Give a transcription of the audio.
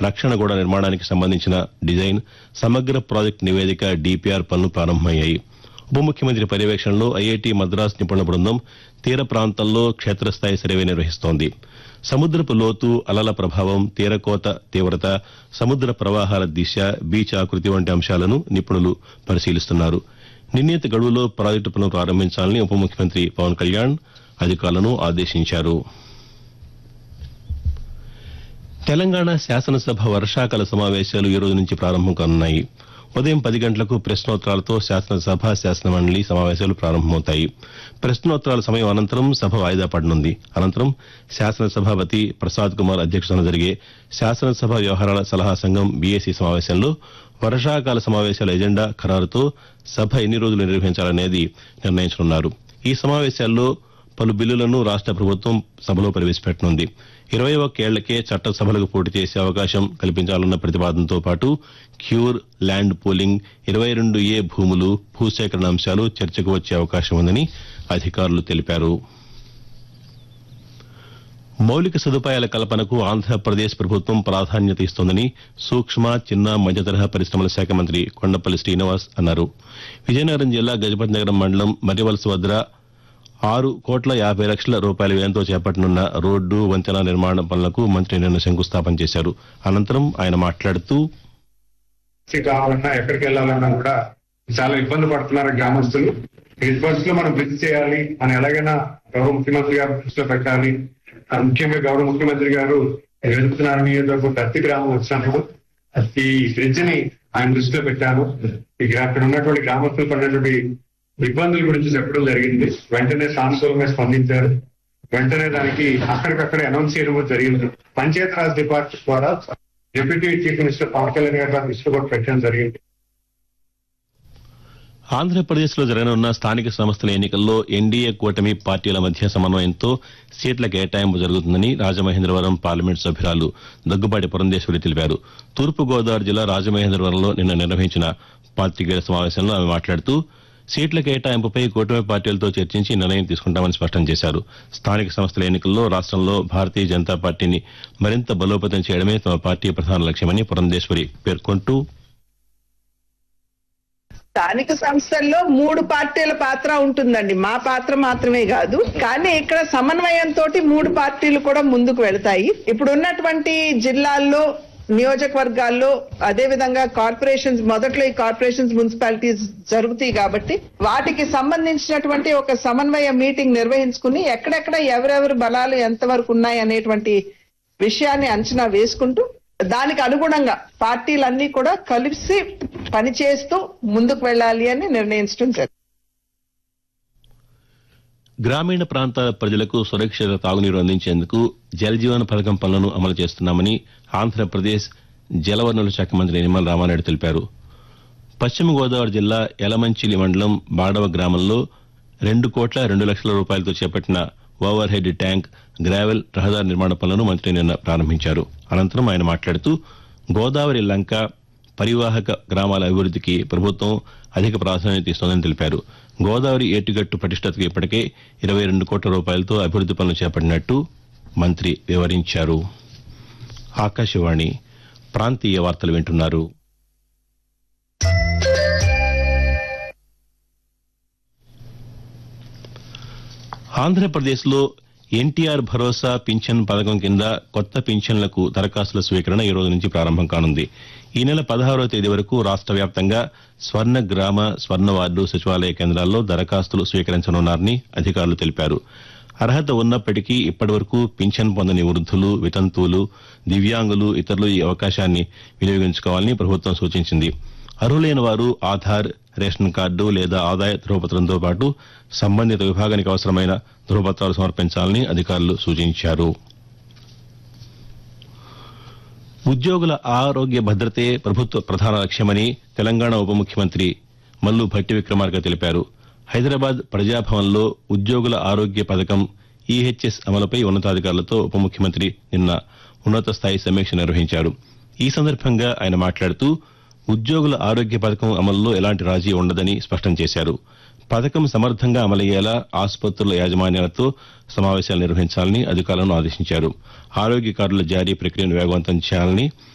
రక్షణ గోడ నిర్మాణానికి సంబంధించిన డిజైన్ సమగ్ర ప్రాజెక్టు నివేదిక డీపీఆర్ పనులు ప్రారంభమయ్యాయి ఉప ముఖ్యమంత్రి పర్యవేక్షణలో ఐఐటి మద్రాస్ నిపుణుల బృందం తీర ప్రాంతంలో క్షేత్రస్థాయి సర్వే నిర్వహిస్తోంది సముద్రపు లోతు అలల ప్రభావం తీరకోత తీవ్రత సముద్ర ప్రవాహాల దిశ బీచ్ ఆకృతి వంటి అంశాలను నిపుణులు పరిశీలిస్తున్నారు నిర్ణీత గడువులో ప్రాజెక్టు పనులు ప్రారంభించాలని ఉప ముఖ్యమంత్రి పవన్ కళ్యాణ్ అధికారులను ఆదేశించారు తెలంగాణ శాసనసభ వర్షాకాల సమావేశాలు ఈ రోజు నుంచి ప్రారంభం కానున్నాయి ఉదయం పది గంటలకు ప్రశ్నోత్తరాలతో శాసనసభ శాసనమండలి సమావేశాలు ప్రారంభమవుతాయి ప్రశ్నోత్తరాల సమయం అనంతరం సభ వాయిదా పడనుంది అనంతరం శాసనసభాపతి ప్రసాద్ కుమార్ అధ్యక్షతన జరిగే శాసనసభ వ్యవహారాల సలహా సంఘం బీఏసీ సమావేశంలో వర్షాకాల సమావేశాల ఎజెండా ఖరారుతో సభ ఎన్ని రోజులు నిర్వహించాలనేది నిర్ణయించనున్నారు ఈ సమావేశాల్లో పలు బిల్లులను రాష్ట ప్రభుత్వం సభలో ప్రవేశపెట్టనుంది ఇరవై ఒక్కేళ్లకే చట్టసభలకు పోటీ చేసే అవకాశం కల్పించాలన్న ప్రతిపాదనతో పాటు క్యూర్ ల్యాండ్ పూలింగ్ ఇరవై రెండు ఏ భూములు భూసేకరణ అంశాలు చర్చకు వచ్చే అవకాశం ఉందని అధికారులు తెలిపారు మౌలిక సదుపాయాల కల్పనకు ఆంధ్రప్రదేశ్ ప్రభుత్వం ప్రాధాన్యత ఇస్తోందని సూక్ష్మ చిన్న మధ్యతరహా పరిశ్రమల శాఖ మంత్రి కొండపల్లి శ్రీనివాస్ అన్నారు విజయనగరం జిల్లా గజపతి నగరం మండలం మర్రివలస వద్ద ఆరు కోట్ల యాభై లక్షల రూపాయల వ్యయంతో చేపట్టనున్న రోడ్డు వంతెన నిర్మాణ పనులకు మంత్రి నిన్న శంకుస్థాపన చేశారు అనంతరం ఆయన మాట్లాడుతూ కి కావాలన్నా ఎక్కడికి వెళ్ళాలన్నా కూడా చాలా ఇబ్బంది పడుతున్నారు గ్రామస్తులు ఈ ఇబ్బందులు మనం వృద్ధి చేయాలి అని ఎలాగైనా గౌరవ ముఖ్యమంత్రి గారు దృష్టిలో పెట్టాలి ఆ ముఖ్యంగా గౌరవ ముఖ్యమంత్రి గారు వెళ్తున్నారు నియోజకవర్గం ప్రతి గ్రామం వచ్చినప్పుడు ఈ బ్రిడ్జ్ ని ఆయన దృష్టిలో పెట్టాను ఇక అక్కడ ఉన్నటువంటి గ్రామస్తులు పడినటువంటి ఇబ్బందుల గురించి చెప్పడం జరిగింది వెంటనే సానుకూలంగా స్పందించారు వెంటనే దానికి అక్కడికక్కడే అనౌన్స్ చేయడం కూడా జరిగింది పంచాయతీరాజ్ డిపార్ట్మెంట్ ద్వారా deputy chief minister Pawan Kalyan గారు దాన్ని దృష్టి కూడా పెట్టడం జరిగింది ఆంధ్రప్రదేశ్ లో జరగనున్న స్థానిక సంస్థల ఎన్నికల్లో ఎన్డీఏ కూటమి పార్టీల మధ్య సమన్వయంతో సీట్ల కేటాయింపు జరుగుతుందని రాజమహేంద్రవరం పార్లమెంట్ సభ్యురాలు దగ్గుబాటి పురంధేశ్వరి తెలిపారు తూర్పు గోదావరి జిల్లా రాజమహేంద్రవరంలో నిన్న నిర్వహించిన పాత్రికేయుల సమావేశంలో ఆమె మాట్లాడుతూ సీట్ల కేటాయింపుపై కూటమి పార్టీలతో చర్చించి నిర్ణయం తీసుకుంటామని స్పష్టం చేశారు స్థానిక సంస్థల ఎన్నికల్లో రాష్ట్రంలో భారతీయ జనతా పార్టీని మరింత బలోపేతం చేయడమే తమ పార్టీ ప్రధాన లక్ష్యమని పురంధేశ్వరి పేర్కొంటూ స్థానిక సంస్థల్లో మూడు పార్టీల పాత్ర ఉంటుందండి మా పాత్ర మాత్రమే కాదు కానీ ఇక్కడ సమన్వయంతో మూడు పార్టీలు కూడా ముందుకు వెళ్తాయి ఇప్పుడు ఉన్నటువంటి జిల్లాల్లో నియోజకవర్గాల్లో అదే విధంగా కార్పొరేషన్స్ మొదట్లో ఈ కార్పొరేషన్స్ మున్సిపాలిటీస్ జరుగుతాయి కాబట్టి వాటికి సంబంధించినటువంటి ఒక సమన్వయ మీటింగ్ నిర్వహించుకుని ఎక్కడెక్కడ ఎవరెవరు బలాలు ఎంతవరకు ఉన్నాయి అనేటువంటి విషయాన్ని అంచనా వేసుకుంటూ దానికి అనుగుణంగా పార్టీలన్నీ కూడా కలిసి పనిచేస్తూ ముందుకు వెళ్ళాలి అని నిర్ణయించడం జరిగింది గ్రామీణ ప్రాంతాల ప్రజలకు సురక్షిత తాగునీరు అందించేందుకు జలజీవన్ పథకం పనులను అమలు చేస్తున్నామని ఆంధ్రప్రదేశ్ జలవనరుల శాఖ మంత్రి నిమ్మల రామానాయుడు తెలిపారు పశ్చిమ గోదావరి జిల్లా యలమంచిలి మండలం బాడవ గ్రామంలో రెండు కోట్ల రెండు లక్షల రూపాయలతో చేపట్టిన ఓవర్ హెడ్ ట్యాంక్ గ్రావెల్ రహదారి నిర్మాణ పనులను మంత్రి నిన్న ప్రారంభించారు అనంతరం ఆయన మాట్లాడుతూ గోదావరి లంక పరివాహక గ్రామాల అభివృద్ధికి ప్రభుత్వం అధిక ప్రాధాన్యత ఇస్తోందని తెలిపారు గోదావరి ఏటిగట్టు పటిష్టతకు ఇప్పటికే ఇరవై రెండు కోట్ల రూపాయలతో అభివృద్ది పనులు చేపట్టినట్టు మంత్రి వివరించారు ఆకాశవాణి ప్రాంతీయ వార్తలు వింటున్నారు ఆంధ్రప్రదేశ్లో ఎన్టీఆర్ భరోసా పింఛన్ పథకం కింద కొత్త పింఛన్లకు దరఖాస్తుల స్వీకరణ ఈ రోజు నుంచి ప్రారంభం కానుంది ఈ నెల పదహారవ తేదీ వరకు రాష్ట్ర వ్యాప్తంగా స్వర్ణ గ్రామ స్వర్ణ వార్డు సచివాలయ కేంద్రాల్లో దరఖాస్తులు స్వీకరించనున్నారని అధికారులు తెలిపారు అర్హత ఉన్నప్పటికీ ఇప్పటివరకు పింఛన్ పొందని వృద్ధులు వితంతువులు దివ్యాంగులు ఇతరులు ఈ అవకాశాన్ని వినియోగించుకోవాలని ప్రభుత్వం సూచించింది అర్హులైన వారు ఆధార్ రేషన్ కార్డు లేదా ఆదాయ ధృవపత్రంతో పాటు సంబంధిత విభాగానికి అవసరమైన ధృవపత్రాలు సమర్పించాలని అధికారులు సూచించారు ఉద్యోగుల ఆరోగ్య భద్రతే ప్రభుత్వ ప్రధాన లక్ష్యమని తెలంగాణ ఉప ముఖ్యమంత్రి మల్లు భట్టి విక్రమార్క తెలిపారు హైదరాబాద్ ప్రజాభవన్లో ఉద్యోగుల ఆరోగ్య పథకం ఈహెచ్ఎస్ అమలుపై ఉన్నతాధికారులతో ఉప ముఖ్యమంత్రి నిన్న ఉన్నత స్థాయి సమీక్ష నిర్వహించారు ఈ సందర్భంగా ఆయన మాట్లాడుతూ ఉద్యోగుల ఆరోగ్య పథకం అమలులో ఎలాంటి రాజీ ఉండదని స్పష్టం చేశారు పథకం సమర్థంగా అమలయ్యేలా ఆసుపత్రుల యాజమాన్యాలతో సమావేశాలు నిర్వహించాలని అధికారులను ఆదేశించారు ఆరోగ్య కార్డుల జారీ ప్రక్రియను వేగవంతం చేయాలని